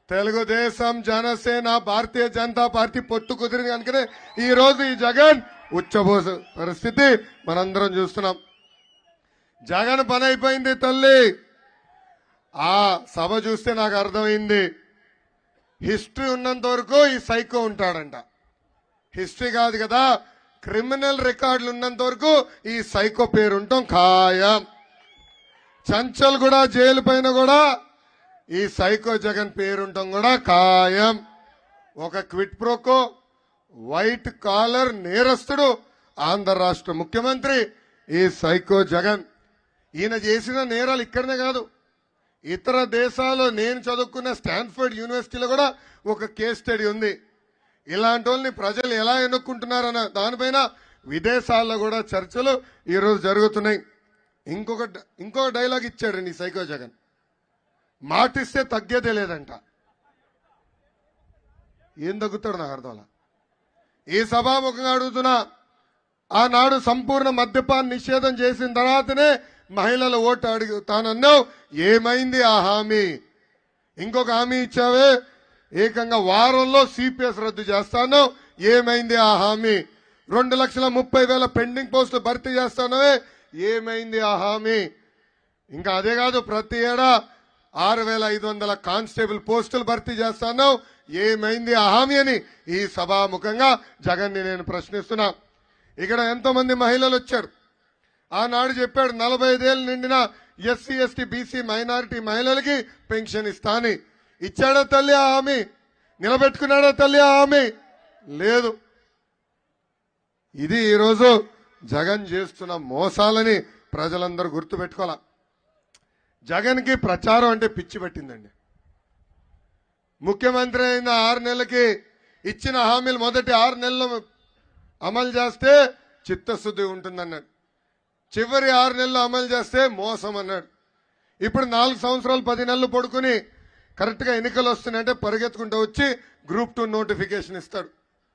Telugu Desam Janasena Bharatiya Janata Party పొత్తు కుదిరింది కనుకనే ఈ రోజు ఈ జగన్ ఉచ్చబోసు పరిస్థితి మనందరం చూస్తున్నాం జగన్ పని అయిపోయింది తల్లి ఆ సభ చూస్తే నాకు అర్థమైంది హిస్టరీ ఉన్నంత వరకు ఈ సైకో ఉంటాడంట హిస్టరీ కాదు కదా క్రిమినల్ రికార్డులు ఉన్నంత వరకు ఈ సైకో పేరు ఉండటం ఖాయం చంచల్ కూడా జైలు పైన కూడా ఈ సైకో జగన్ పేరుండటం కూడా ఖాయం ఒక క్విట్ ప్రోకో వైట్ కాలర్ నేరస్తుడు ఆంధ్ర రాష్ట్ర ముఖ్యమంత్రి ఈ సైకో జగన్ ఈయన చేసిన నేరాలు ఇక్కడనే కాదు ఇతర దేశాల్లో నేను చదువుకున్న స్టాన్ఫర్డ్ యూనివర్సిటీలో కూడా ఒక కేస్ స్టడీ ఉంది ఇలాంటి వాళ్ళని ప్రజలు ఎలా ఎన్నుకుంటున్నారన్న దానిపైన విదేశాల్లో కూడా చర్చలు ఈరోజు జరుగుతున్నాయి ఇంకొక ఇంకొక డైలాగ్ ఇచ్చాడు నీ సైకో జగన్ మాటిస్తే తగ్గేదే లేదంట ఏం తగ్గుతాడు నాకు అర్థం అలా. ఈ సభాముఖంగా అడుగుతున్నా ఆనాడు సంపూర్ణ మద్యపాన్ నిషేధం చేసిన తర్వాతనే మహిళల ఓటు అడుగుతానన్నావు ఏమైంది ఆ హామీ ఇంకొక హామీ ఇచ్చావే ఏకంగా వారంలో సిపిఎస్ రద్దు చేస్తాను ఏమైంది ఆ హామీ రెండు లక్షల ముప్పై వేల పెండింగ్ పోస్టులు భర్తీ చేస్తానవే ఏమైంది ఆ హామీ ఇంకా అదే కాదు ప్రతి ఏడా ఆరు వేల ఐదు వందల కానిస్టేబుల్ పోస్టులు భర్తీ చేస్తాను ఏమైంది ఆ హామీ అని ఈ సభాముఖంగా జగన్ని నేను ప్రశ్నిస్తున్నా ఇక్కడ ఎంతో మంది మహిళలు వచ్చారు ఆనాడు చెప్పాడు నలభై ఐదేళ్ళు నిండిన ఎస్సీ ఎస్టీ బీసీ మైనారిటీ మహిళలకి పెన్షన్ ఇస్తాని ఇచ్చాడా తల్లి ఆ హామీ నిలబెట్టుకున్నాడా తల్లి ఆ హామీ లేదు ఇది ఈరోజు జగన్ చేస్తున్న మోసాలని ప్రజలందరూ గుర్తుపెట్టుకోవాలా జగన్కి ప్రచారం అంటే పిచ్చి పట్టిందండి ముఖ్యమంత్రి అయిన ఆరు నెలలకి ఇచ్చిన హామీలు మొదటి ఆరు నెలలు అమలు చేస్తే చిత్తశుద్ధి ఉంటుందన్నాడు చివరి ఆరు నెలలు అమలు చేస్తే మోసం అన్నాడు ఇప్పుడు నాలుగు సంవత్సరాలు పది నెలలు పడుకుని కరెక్ట్గా ఎన్నికలు వస్తున్నాయంటే పరిగెత్తుకుంటూ వచ్చి గ్రూప్ టూ నోటిఫికేషన్ ఇస్తాడు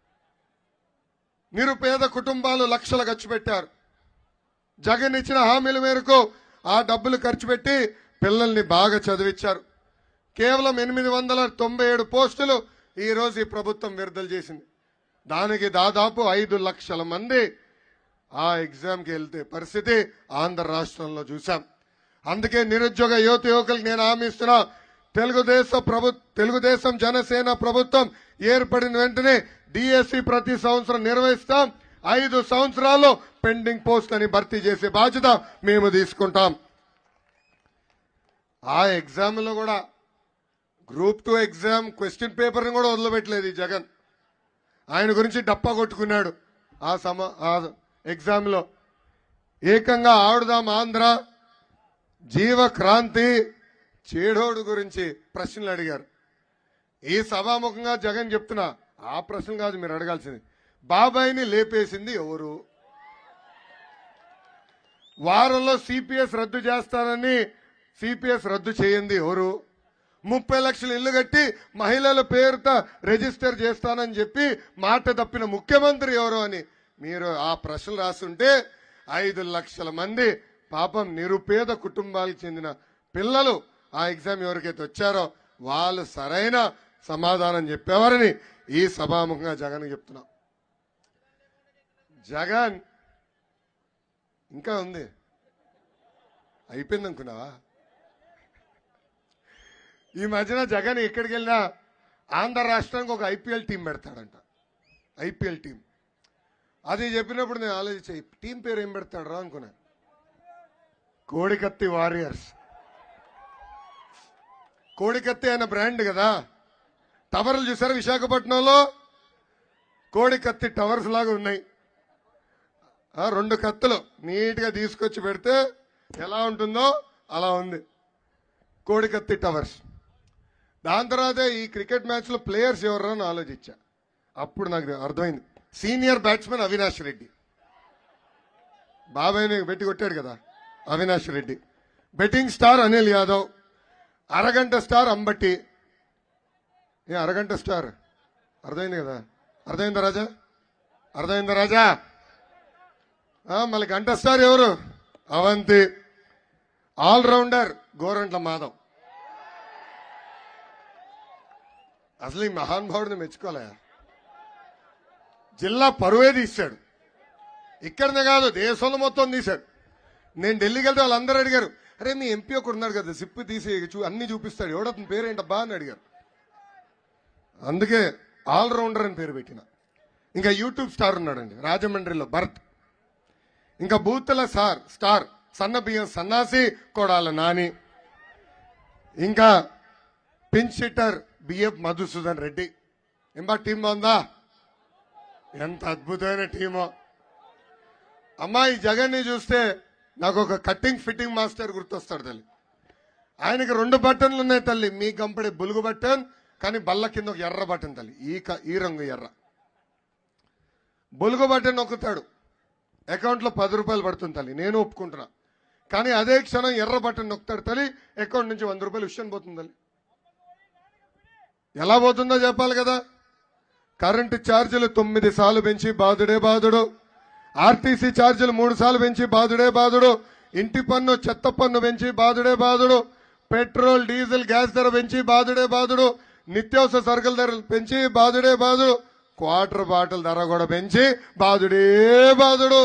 నిరుపేద కుటుంబాలు లక్షలు ఖర్చు పెట్టారు జగన్ ఇచ్చిన హామీల మేరకు ఆ డబ్బులు ఖర్చు పెట్టి పిల్లల్ని బాగా చదివించారు కేవలం ఎనిమిది వందల తొంభై ఏడు పోస్టులు ఈ రోజు ఈ ప్రభుత్వం విడుదల చేసింది దానికి దాదాపు ఐదు లక్షల మంది ఆ ఎగ్జామ్కి వెళ్తే పరిస్థితి ఆంధ్ర రాష్ట్రంలో చూసాం అందుకే నిరుద్యోగ యువత యువకులకు నేను హామీ ఇస్తున్నా తెలుగుదేశం ప్రభు తెలుగుదేశం జనసేన ప్రభుత్వం ఏర్పడిన వెంటనే డిఎస్సి ప్రతి సంవత్సరం నిర్వహిస్తాం ఐదు సంవత్సరాల్లో పెండింగ్ పోస్ట్ అని భర్తీ చేసే బాధ్యత మేము తీసుకుంటాం ఆ ఎగ్జామ్లో కూడా గ్రూప్ టూ ఎగ్జామ్ క్వశ్చన్ పేపర్ని కూడా వదిలిపెట్టలేదు ఈ జగన్ ఆయన గురించి డప్పా కొట్టుకున్నాడు ఆ సమ ఆ ఎగ్జామ్లో ఏకంగా ఆడుదాం ఆంధ్ర జీవక్రాంతి చేడోడు గురించి ప్రశ్నలు అడిగారు ఈ సభాముఖంగా జగన్ చెప్తున్నా ఆ ప్రశ్న కాదు మీరు అడగాల్సింది బాబాయిని లేపేసింది ఎవరు వారంలో సిపిఎస్ రద్దు చేస్తానని సిపిఎస్ రద్దు చేయండి ఎవరు ముప్పై లక్షలు ఇల్లు కట్టి మహిళల పేరుతో రిజిస్టర్ చేస్తానని చెప్పి మాట తప్పిన ముఖ్యమంత్రి ఎవరు అని మీరు ఆ ప్రశ్నలు రాస్తుంటే ఐదు లక్షల మంది పాపం నిరుపేద కుటుంబాలకు చెందిన పిల్లలు ఆ ఎగ్జామ్ ఎవరికైతే వచ్చారో వాళ్ళు సరైన సమాధానం చెప్పేవారని ఈ సభాముఖంగా జగన్ చెప్తున్నా జగన్ ఇంకా ఉంది అయిపోయింది అనుకున్నావా ఈ మధ్యన జగన్ ఎక్కడికి వెళ్ళినా ఆంధ్ర రాష్ట్రానికి ఒక ఐపీఎల్ టీం పెడతాడంట ఐపీఎల్ టీం అది చెప్పినప్పుడు నేను ఆలోచించా ఈ టీం పేరు ఏం పెడతాడు రా అనుకున్నా కోడికత్తి వారియర్స్ కోడికత్తి అనే బ్రాండ్ కదా టవర్లు చూసారా విశాఖపట్నంలో కోడికత్తి టవర్స్ లాగా ఉన్నాయి ఆ రెండు కత్తులు నీట్గా తీసుకొచ్చి పెడితే ఎలా ఉంటుందో అలా ఉంది కోడికత్తి టవర్స్ దాని తర్వాత ఈ క్రికెట్ మ్యాచ్లో ప్లేయర్స్ ఎవరు అని ఆలోచించా అప్పుడు నాకు అర్థమైంది సీనియర్ బ్యాట్స్మెన్ అవినాష్ రెడ్డి బాబాయ్ని పెట్టి కొట్టాడు కదా అవినాష్ రెడ్డి బెట్టింగ్ స్టార్ అనిల్ యాదవ్ అరగంట స్టార్ అంబట్టి ఏ అరగంట స్టార్ అర్థమైంది కదా అర్థమైందా రాజా అర్థమైందా రాజా ఆ, మళ్ళీ గంట స్టార్ ఎవరు అవంతి ఆల్రౌండర్ గోరంట్ల మాధవ్ అసలు ఈ మహానుభావుడిని మెచ్చుకోలే జిల్లా పరువే తీశాడు ఇక్కడనే కాదు దేశంలో మొత్తం తీశాడు నేను ఢిల్లీకి వెళ్తే వాళ్ళందరూ అడిగారు అరే మీ ఎంపీ ఒకడు ఉన్నాడు కదా సిప్పు తీసి చూ అన్ని చూపిస్తాడు ఎవడతని పేరేంటబ్బా అని అడిగారు అందుకే ఆల్రౌండర్ అని పేరు పెట్టిన ఇంకా యూట్యూబ్ స్టార్ ఉన్నాడండి రాజమండ్రిలో భరత్ ఇంకా బూతుల సార్ స్టార్ సన్న బియ్యం సన్నాసి కొడాల నాని ఇంకా పించ్ హిట్టర్ బిఎఫ్ మధుసూదన్ రెడ్డి ఎంబా టీం బాగుందా ఎంత అద్భుతమైన టీమో అమ్మా ఈ జగన్ని చూస్తే నాకు ఒక కట్టింగ్ ఫిట్టింగ్ మాస్టర్ గుర్తొస్తాడు తల్లి ఆయనకి రెండు బటన్లు ఉన్నాయి తల్లి మీ కంపెనీ బులుగు బటన్ కానీ బల్ల కింద ఒక ఎర్ర బటన్ తల్లి ఈ క- ఈ రంగు ఎర్ర బులుగు బటన్ నొక్కుతాడు అకౌంట్లో పది రూపాయలు పడుతుంది తల్లి నేను ఒప్పుకుంటున్నా కానీ అదే క్షణం ఎర్ర బటన్ నొక్కుతాడు తల్లి అకౌంట్ నుంచి వంద రూపాయలు విషయం పోతుంది తల్లి ఎలా పోతుందో చెప్పాలి కదా కరెంటు ఛార్జీలు తొమ్మిది సార్లు పెంచి బాధుడే బాధుడు ఆర్టీసీ ఛార్జీలు మూడు సార్లు పెంచి బాధుడే బాధుడు ఇంటి పన్ను చెత్త పన్ను పెంచి బాధుడే బాధుడు పెట్రోల్ డీజిల్ గ్యాస్ ధర పెంచి బాధుడే బాధుడు నిత్యావసర సరుకుల ధరలు పెంచి బాధుడే బాధుడు క్వార్టర్ బాటిల్ ధర కూడా పెంచి బాధుడే బాధుడు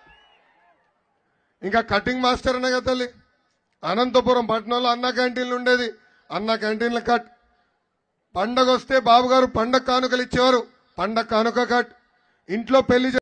ఇంకా కటింగ్ మాస్టర్ అన్న కదా తల్లి అనంతపురం పట్టణంలో అన్న క్యాంటీన్లు ఉండేది అన్న క్యాంటీన్ల కట్ పండగ వస్తే బాబు గారు పండగ కానుకలు ఇచ్చేవారు పండగ కానుక కట్ ఇంట్లో పెళ్లి